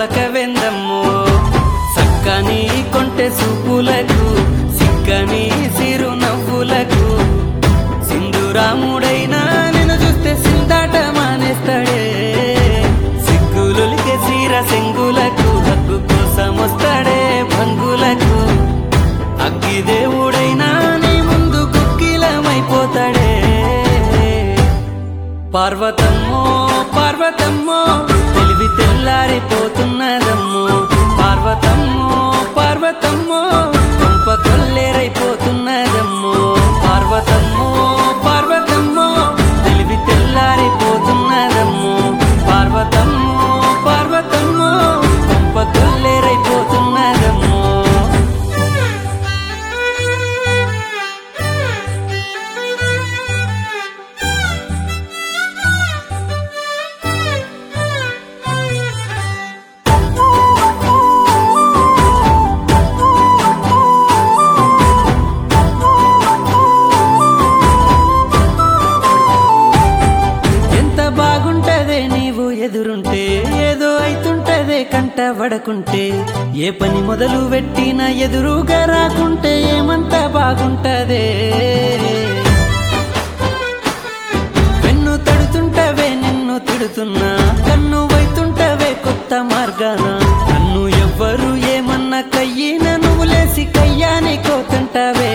పలకవెందమ్మో సక్కని కొంటె సూపులకు సిక్కని సిరు నవ్వులకు సింధురాముడైనా నిన్ను చూస్తే సిందాట మానేస్తాడే సిగ్గులొలికే సీర సెంగులకు హక్కు కోసం వస్తాడే భంగులకు అగ్గి దేవుడైనా నీ ముందు కుక్కిలమైపోతాడే పార్వతమ్మో పార్వతమ్మో తెలివి తెల్లారిపోతున్నదమ్మో పార్వతమ్మో పార్వతమ్మో కొంప కొల్లేరైపోతున్నదమ్మో పార్వతమ్మో పార్వతమ్మో తెలివి తెల్లారిపోతున్నదమ్మో పార్వతమ్మో పార్వతమ్మో కొంప కొల్లేరైపోతున్నదమ్మో ఎంత బాగుంటదే నీవు ఎదురుంటే ఏదో అయితుంటదే కంట పడకుంటే ఏ పని మొదలు పెట్టినా ఎదురుగా రాకుంటే ఏమంత బాగుంటదే వెన్ను తడుతుంటవే నిన్ను తిడుతున్నా కన్ను వైతుంటవే కొత్త మార్గాన నన్ను ఎవ్వరు ఏమన్నా కయ్యిన నువ్వు లేసి కయ్యాని కోతుంటవే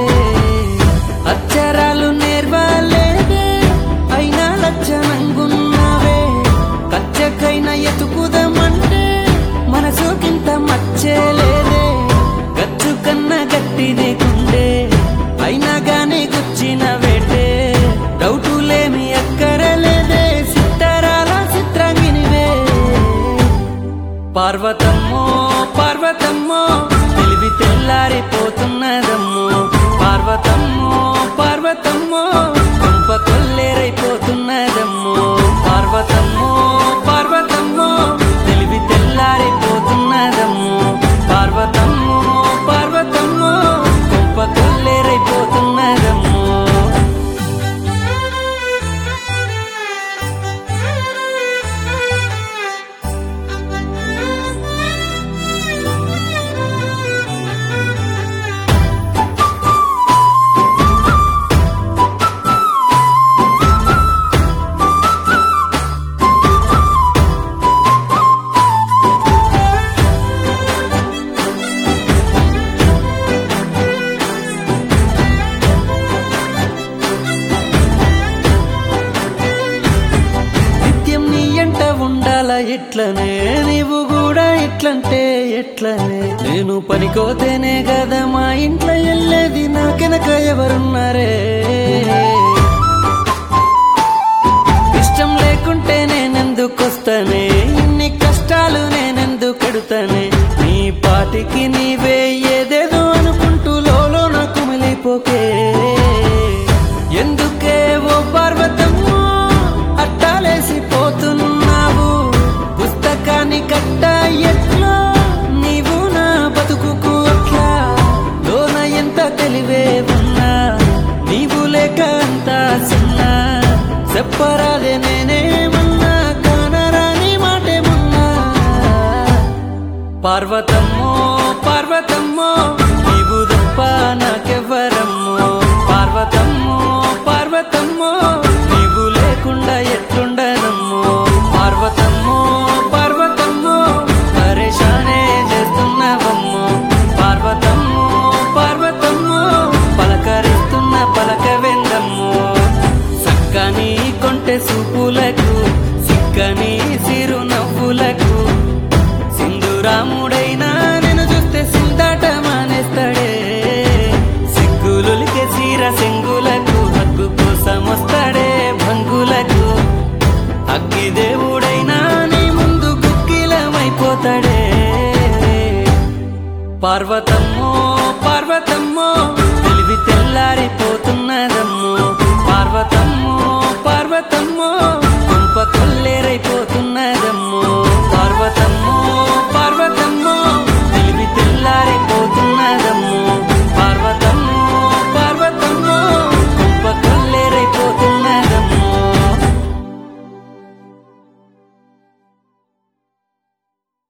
అక్షరాలు నేర్వాలేదే అయినా లచ్చనంగున్నావే కచ్చకైనా ఎతుకుదామంటే మనసుకింత మచ్చేలేదే గచ్చు కన్నా గట్టిదే కుండే అయినా గాని గుచ్చిన వేటే డౌటులేమి అక్కరలేదే సిత్తరాల చిత్రాంగినివే పార్వతమ్మో పార్వతమ్మో తెలివి తెల్లారిపోతున్నదమ్మో పార్వతమ్మో పార్వతమ్మో కొంప కొల్లేరైపోతున్నదమ్మో పార్వతమ్మో పార్వతమ్మో తెలివి తెల్లారిపోతున్నదమ్మో పార్వతమ్మో పార్వతమ్మో కొంప కొల్లేరైపోతున్నదమ్మో నిత్యం నీ ఎంట ఉండాల ఎట్లనే నీవు కూడా ఎట్లంటే ఎట్లనే నేను పనికోతేనే కదా మా ఇంట్లో వెళ్ళేది నాకెనక ఎవరున్నారే ఇష్టం లేకుంటే నేనెందుకొస్తానే ఇన్ని కష్టాలు నేనెందుకు కడుతానే నీ పాటికి నీవే ఏదేదో అనుకుంటూ లోలోన కుమిలిపోకే ఎందుకే ఓ పార్వతమ్మో అట్టాలేసి పోతున్నావు పుస్తకాన్ని కట్ట ఎట్లా నీవు నా బతుకుకు అట్లా లోన ఎంత తెలివే ఉన్నా నీవు లేక అంత సున్నా చెప్పరాదే నేనేమన్నా కానరాని మాటేమన్నా పార్వతమ్మో పార్వతమ్మో నీవు తప్ప నాకెవ్వరమ్మో పార్వతమ్మో పార్వతమ్మో నీవు లేకుండా ఎట్లుండనమ్మో పార్వతమ్మో పార్వతమ్మో పరేషానే చేస్తున్నావమ్మో పార్వతమ్మో పార్వతమ్మో పలకరిస్తున్న పలకవెందమ్మో సక్కని కొంటె సూపులకు సిక్కని సిరు నవ్వులకు సింధురాముడైనా నిన్ను చూస్తే సిందాట మానేస్తాడే సిగ్గులొలికే సీర సెంగులకు హక్కు కోసం వస్తాడే భంగులకు అగ్గి దేవుడైనా నీ ముందు కుక్కిలమైపోతాడే పార్వత